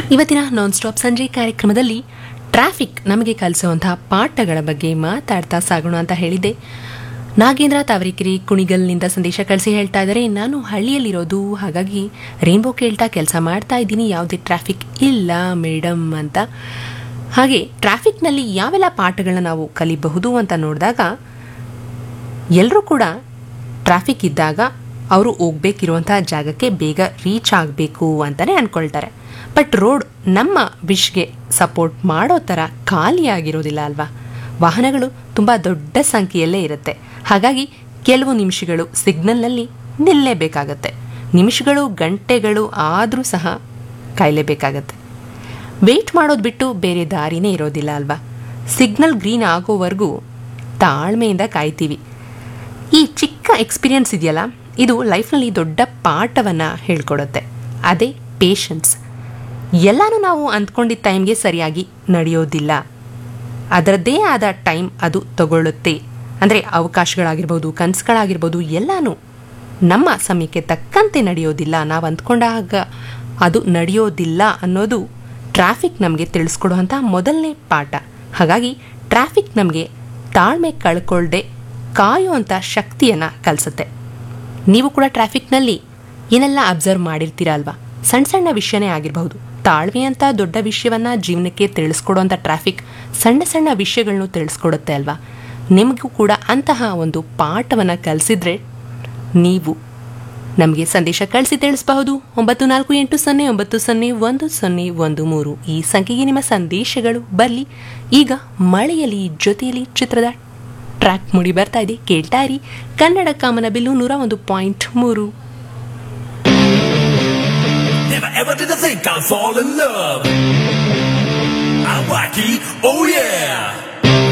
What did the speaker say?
ಇವತ್ತಿನ non stop ಸಂಜೆ ಕಾರ್ಯಕ್ರಮದಲ್ಲಿ ಟ್ರಾಫಿಕ್ ನಮಗೆ ಕಲಿಸುವಂತಹ ಪಾಠಗಳ ಬಗ್ಗೆ ಮಾತಾಡ್ತಾ ಸಾಗೋಣ ಅಂತ ಹೇಳಿದ್ದೆ ನಾಗೇಂದ್ರ ತಾವರಿಕೆರೆ ಕುಣಿಗಲ್ನಿಂದ ಸಂದೇಶ ಕಳಿಸಿ ಹೇಳ್ತಾ ಇದ್ದಾರೆ ನಾನು ಹಳ್ಳಿಯಲ್ಲಿರೋದು ಹಾಗಾಗಿ ರೇನ್ಬೋ ಕೇಳ್ತಾ ಕೆಲಸ ಮಾಡ್ತಾ ಇದ್ದೀನಿ ಯಾವುದೇ ಟ್ರಾಫಿಕ್ ಇಲ್ಲ ಮೇಡಮ್ ಅಂತ ಹಾಗೆ ಟ್ರಾಫಿಕ್ನಲ್ಲಿ ಯಾವೆಲ್ಲ ಪಾಠಗಳನ್ನ ನಾವು ಕಲಿಬಹುದು ಅಂತ ನೋಡಿದಾಗ ಎಲ್ಲರೂ ಕೂಡ ಟ್ರಾಫಿಕ್ ಇದ್ದಾಗ ಅವರು ಹೋಗ್ಬೇಕಿರುವಂತಹ ಜಾಗಕ್ಕೆ ಬೇಗ ರೀಚ್ ಆಗಬೇಕು ಅಂತಲೇ ಅಂದ್ಕೊಳ್ತಾರೆ ಬಟ್ ರೋಡ್ ನಮ್ಮ ವಿಶ್ಗೆ ಸಪೋರ್ಟ್ ಮಾಡೋ ಥರ ಖಾಲಿಯಾಗಿರೋದಿಲ್ಲ ಅಲ್ವಾ ವಾಹನಗಳು ತುಂಬ ದೊಡ್ಡ ಸಂಖ್ಯೆಯಲ್ಲೇ ಇರುತ್ತೆ ಹಾಗಾಗಿ ಕೆಲವು ನಿಮಿಷಗಳು ಸಿಗ್ನಲ್ನಲ್ಲಿ ನಿಲ್ಲೇಬೇಕಾಗತ್ತೆ ನಿಮಿಷಗಳು ಗಂಟೆಗಳು ಆದರೂ ಸಹ ಕಾಯಲೇಬೇಕಾಗತ್ತೆ ವೆಯ್ಟ್ ಮಾಡೋದು ಬಿಟ್ಟು ಬೇರೆ ದಾರಿನೇ ಇರೋದಿಲ್ಲ ಅಲ್ವಾ ಸಿಗ್ನಲ್ ಗ್ರೀನ್ ಆಗೋವರೆಗೂ ತಾಳ್ಮೆಯಿಂದ ಕಾಯ್ತೀವಿ ಈ ಚಿಕ್ಕ ಎಕ್ಸ್ಪೀರಿಯನ್ಸ್ ಇದೆಯಲ್ಲ ಇದು ಲೈಫ್ನಲ್ಲಿ ದೊಡ್ಡ ಪಾಠವನ್ನು ಹೇಳ್ಕೊಡುತ್ತೆ ಅದೇ ಪೇಷನ್ಸ್ ಎಲ್ಲನೂ ನಾವು ಅಂದ್ಕೊಂಡಿದ್ದ ಟೈಮ್ಗೆ ಸರಿಯಾಗಿ ನಡೆಯೋದಿಲ್ಲ ಅದರದ್ದೇ ಆದ ಟೈಮ್ ಅದು ತಗೊಳ್ಳುತ್ತೆ ಅಂದರೆ ಅವಕಾಶಗಳಾಗಿರ್ಬೋದು ಕನಸುಗಳಾಗಿರ್ಬೋದು ಎಲ್ಲನೂ ನಮ್ಮ ಸಮಯಕ್ಕೆ ತಕ್ಕಂತೆ ನಡೆಯೋದಿಲ್ಲ ನಾವು ಅಂದ್ಕೊಂಡಾಗ ಅದು ನಡೆಯೋದಿಲ್ಲ ಅನ್ನೋದು ಟ್ರಾಫಿಕ್ ನಮಗೆ ತಿಳಿಸ್ಕೊಡುವಂಥ ಮೊದಲನೇ ಪಾಠ ಹಾಗಾಗಿ ಟ್ರಾಫಿಕ್ ನಮಗೆ ತಾಳ್ಮೆ ಕಳ್ಕೊಳ್ಳದೆ ಕಾಯುವಂಥ ಶಕ್ತಿಯನ್ನು ಕಲಿಸುತ್ತೆ ನೀವು ಕೂಡ ಟ್ರಾಫಿಕ್ನಲ್ಲಿ ಏನೆಲ್ಲ ಅಬ್ಸರ್ವ್ ಮಾಡಿರ್ತೀರ ಅಲ್ವಾ ಸಣ್ಣ ಸಣ್ಣ ವಿಷಯನೇ ಆಗಿರಬಹುದು ತಾಳ್ಮೆ ಅಂತ ದೊಡ್ಡ ವಿಷಯವನ್ನ ಜೀವನಕ್ಕೆ ತಿಳಿಸ್ಕೊಡುವಂಥ ಟ್ರಾಫಿಕ್ ಸಣ್ಣ ಸಣ್ಣ ವಿಷಯಗಳನ್ನು ತಿಳಿಸ್ಕೊಡುತ್ತೆ ಅಲ್ವಾ ನಿಮಗೂ ಕೂಡ ಅಂತಹ ಒಂದು ಪಾಠವನ್ನು ಕಲಿಸಿದ್ರೆ ನೀವು ನಮಗೆ ಸಂದೇಶ ಕಳಿಸಿ ತಿಳಿಸಬಹುದು ಒಂಬತ್ತು ನಾಲ್ಕು ಎಂಟು ಸೊನ್ನೆ ಒಂಬತ್ತು ಸೊನ್ನೆ ಒಂದು ಸೊನ್ನೆ ಒಂದು ಮೂರು ಈ ಸಂಖ್ಯೆಗೆ ನಿಮ್ಮ ಸಂದೇಶಗಳು ಬರಲಿ ಈಗ ಮಳೆಯಲ್ಲಿ ಜೊತೆಯಲ್ಲಿ ಚಿತ್ರದ ಟ್ರ್ಯಾಕ್ ಮುಡಿ ಬರ್ತಾ ಇದೆ ಕೇಳ್ತಾ ಇರಿ ಕನ್ನಡ ಕಾಮನ ಬಿಲ್ಲು ನೂರ ಒಂದು ಪಾಯಿಂಟ್ ಮೂರು Never ever did I think I'd fall in love. I'm wacky, oh yeah.